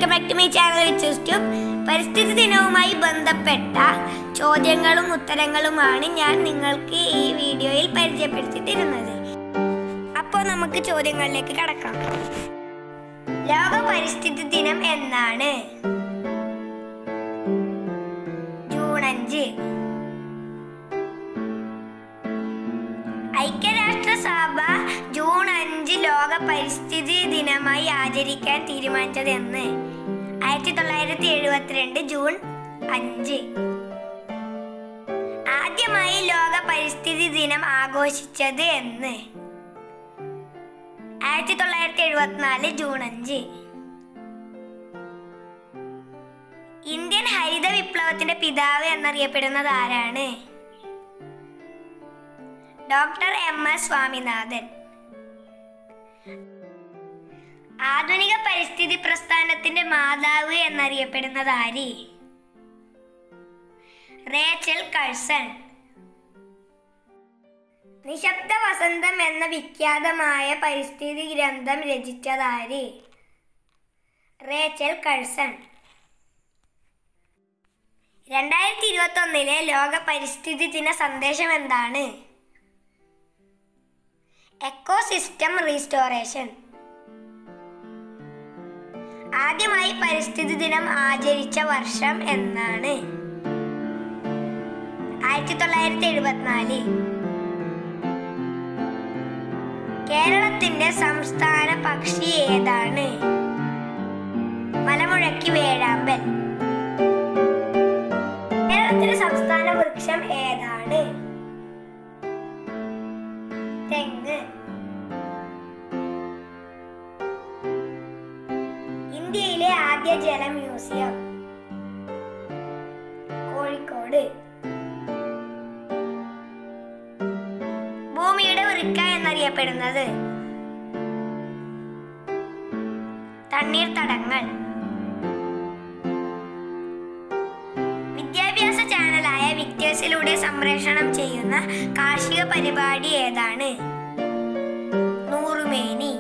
welcome back to my channel Vichu's tube പരിസ്ഥിതി ദിനവുമായി ബന്ധപ്പെട്ട ചോദ്യങ്ങളും ഉത്തരങ്ങളുമാണ് ഞാൻ നിങ്ങൾക്ക് ഈ വീഡിയോയിൽ പരിചയപ്പെടുത്തിയിട്ടിരുന്നത് അപ്പോൾ നമുക്ക് ചോദ്യങ്ങളിലേക്ക് കടക്കാം ലോക പരിസ്ഥിതി ദിനം എന്നാണ് ജൂൺ അഞ്ച് ഐക്യരാഷ്ട്രസഭ ജൂൺ അഞ്ച് ലോക പരിസ്ഥിതി ദിനമായി ആചരിക്കാൻ തീരുമാനിച്ചത് എന്ന് ആയിരത്തി തൊള്ളായിരത്തി എഴുപത്തിരണ്ട് ജൂൺ അഞ്ച് ആദ്യമായി ലോക പരിസ്ഥിതി ദിനം ആഘോഷിച്ചത് എന്ന് ആയിരത്തി തൊള്ളായിരത്തി എഴുപത്തിനാല് ജൂൺ അഞ്ച് ഇന്ത്യൻ ഹരിത വിപ്ലവത്തിന്റെ പിതാവ് എന്നറിയപ്പെടുന്നത് ആരാണ് ഡോക്ടർ എം എസ് സ്വാമിനാഥൻ ആധുനിക പരിസ്ഥിതി പ്രസ്ഥാനത്തിന്റെ മാതാവ് എന്നറിയപ്പെടുന്നത് ആര് റേച്ചൽ കഴ്സൺ നിശബ്ദ വസന്തം എന്ന വിഖ്യാതമായ പരിസ്ഥിതി ഗ്രന്ഥം രചിച്ചതാര് റേച്ചൽ കഴ്സൺ രണ്ടായിരത്തി ഇരുപത്തി ഒന്നിലെ ലോക പരിസ്ഥിതി ദിന സന്ദേശം എന്താണ് എക്കോസിസ്റ്റം റീസ്റ്റോറേഷൻ ആദ്യമായി പരിസ്ഥിതി ദിനം ആചരിച്ച വർഷം എന്നാണ് ആയിരത്തി തൊള്ളായിരത്തി എഴുപത്തിനാല് കേരളത്തിന്റെ സംസ്ഥാന പക്ഷി ഏതാണ് മലമുഴക്കി വേഴാമ്പൽ കേരളത്തിന്റെ സംസ്ഥാന വൃക്ഷം ഏതാണ് തെങ്ങ് ഇന്ത്യയിലെ ആദ്യ ജല മ്യൂസിയം കോഴിക്കോട് ഭൂമിയുടെ വൃക്ക എന്നറിയപ്പെടുന്നത് തണ്ണീർത്തടങ്ങൾ വിദ്യാഭ്യാസ ചാനലായ വിക്ടേഴ്സിലൂടെ സംപ്രേഷണം ചെയ്യുന്ന കാർഷിക പരിപാടി ഏതാണ് നൂറുമേനി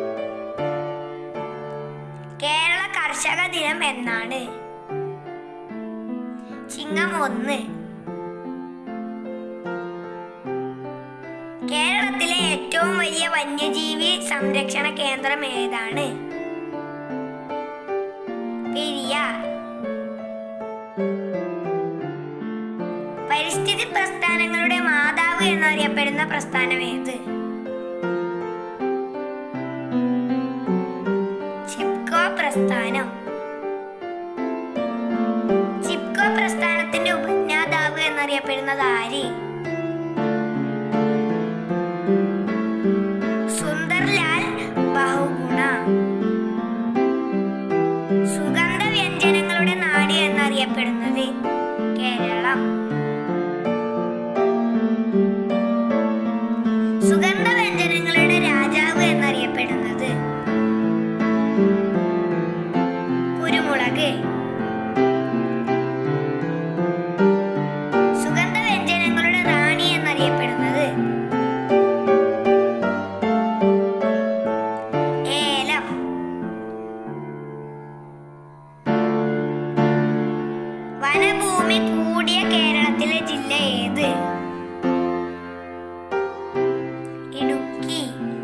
കേരള കർഷക ദിനം എന്നാണ് ചിങ്ങം ഒന്ന് കേരളത്തിലെ ഏറ്റവും വലിയ വന്യജീവി സംരക്ഷണ കേന്ദ്രം ഏതാണ് പെരിയാർ പരിസ്ഥിതി പ്രസ്ഥാനങ്ങളുടെ മാതാവ് എന്നറിയപ്പെടുന്ന പ്രസ്ഥാനം ഏത് ചിപ്കോ പ്രസ്ഥാനം ചിപ്കോ പ്രസ്ഥാനത്തിന്റെ ഉപജ്ഞാതാവ് എന്നറിയപ്പെടുന്നത് ആര് സുന്ദർലാൽ ബഹുഗുണ സുഗന്ധ വ്യഞ്ജനങ്ങളുടെ നാട് എന്നറിയപ്പെടുന്നത് കേരളം സുഗന്ധ വ്യഞ്ജനങ്ങളുടെ രാജാവ് എന്നറിയപ്പെടുന്നത് കുരുമുളക് സുഗന്ധ വ്യഞ്ജനങ്ങളുടെ റാണി എന്നറിയപ്പെടുന്നത് ഏലം വനഭൂമി കൂടിയ കേരളത്തിലെ ജില്ല ഏത് ഇടുക്കി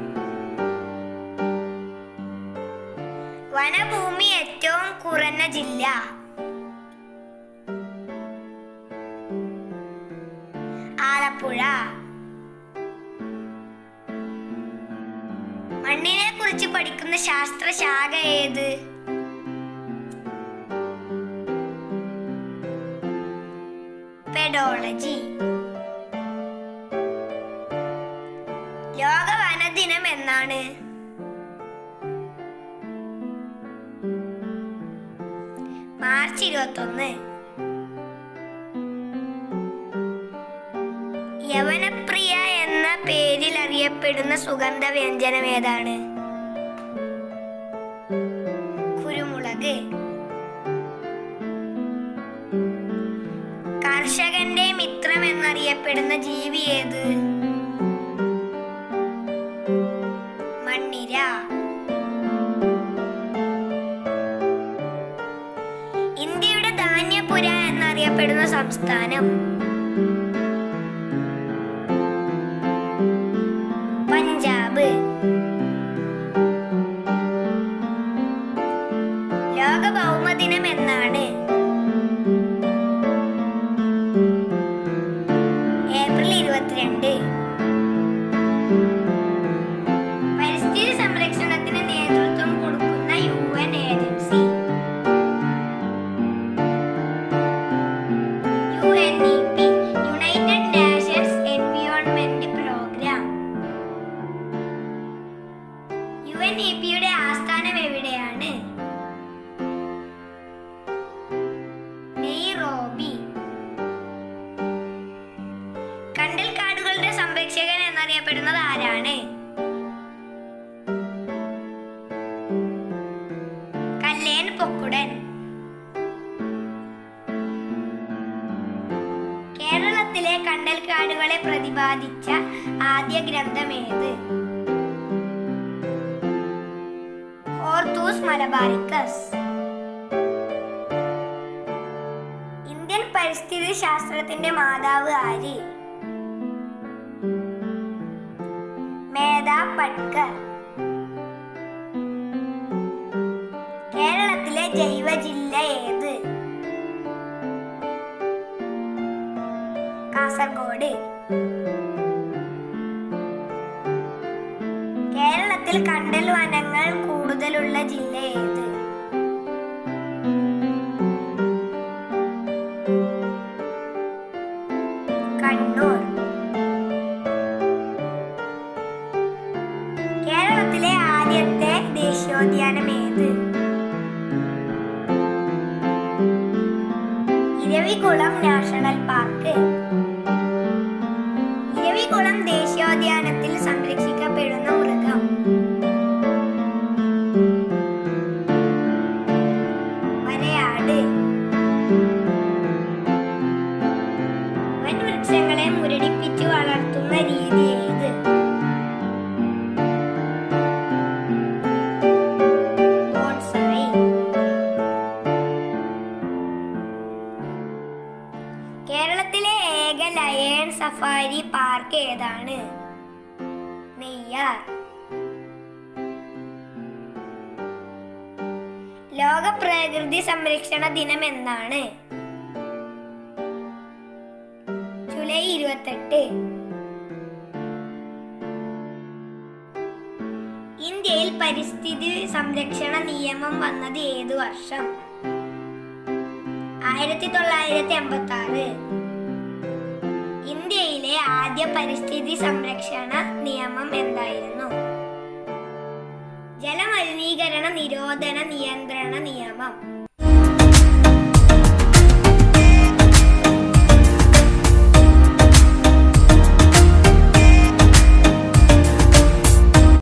വനഭൂമി ഏറ്റവും കുറഞ്ഞ ജില്ല ആലപ്പുഴ മണ്ണിനെ കുറിച്ച് പഠിക്കുന്ന ശാസ്ത്രശാഖ ഏത് പെഡോളജി ലോക വനദിനം എന്നാണ് മാർച്ച് ഇരുപത്തൊന്ന് യവനപ്രിയ എന്ന പേരിൽ അറിയപ്പെടുന്ന സുഗന്ധ വ്യഞ്ജനം ഏതാണ് കുരുമുളക് കർഷകന്റെ മിത്രം എന്നറിയപ്പെടുന്ന ജീവി ഏത് മണ്ണിര എന്നറിയപ്പെടുന്ന സംസ്ഥാനം പഞ്ചാബ് ലോക ഭൗമദിനം എന്നാണ് ഏപ്രിൽ ഇരുപത്തിരണ്ട് പരിസ്ഥിതി സംരക്ഷണത്തിന് നേതൃത്വം കൊടുക്കുന്ന U N agency U N E P United Nations environment programme U N E പിയുടെ ആസ്ഥാനം എവിടെയാണ് നെയ്റോബി കണ്ടൽ കാടുകളുടെ സംരക്ഷകൻ എന്നറിയപ്പെടുന്നത് ആരാണ് കല്ലേൻ പൊക്കുടൻ കേരളത്തിലെ കണ്ടൽ കാടുകളെ പ്രതിപാദിച്ച ആദ്യ ഗ്രന്ഥം ഏത് ഓർത്തൂസ് മലബാറിക്കസ് ഇന്ത്യൻ പരിസ്ഥിതി ശാസ്ത്രത്തിന്റെ മാതാവ് ആര് മേധാ പട്കർ കേരളത്തിലെ ജൈവ ജില്ല ഏത് കാസർഗോഡ് കേരളത്തിൽ കണ്ടൽ വനങ്ങൾ കൂടുതലുള്ള ജില്ല ഏത് കണ്ണൂർ കേരളത്തിലെ ആദ്യത്തെ ദേശീയോദ്യാനം ഏത് ഇരവികുളം നാഷണൽ പാർക്ക് ഇരവികുളം ദേശീയോദ്യാനത്തിൽ സംരക്ഷിക്കപ്പെടുന്ന മൃഗം വരയാട് വൻവൃക്ഷങ്ങളെ മുരടിപ്പിച്ചു വളർത്തുന്ന രീതി ഏത് ബോൺസായി കേരളത്തിലെ ഏക ലയൺ സഫാരി പാർക്ക് ഏതാണ് നെയ്യാർ ലോക പ്രകൃതി സംരക്ഷണ ദിനം എന്നാണ് ജൂലൈ ഇരുപത്തെട്ട് ഇന്ത്യയിൽ പരിസ്ഥിതി സംരക്ഷണ നിയമം വന്നത് ഏത് വർഷം ആയിരത്തി തൊള്ളായിരത്തി അമ്പത്തി ആറ് ഇന്ത്യയിലെ ആദ്യ പരിസ്ഥിതി സംരക്ഷണ നിയമം എന്തായിരുന്നു ജലമലിനീകരണ നിരോധന നിയന്ത്രണ നിയമം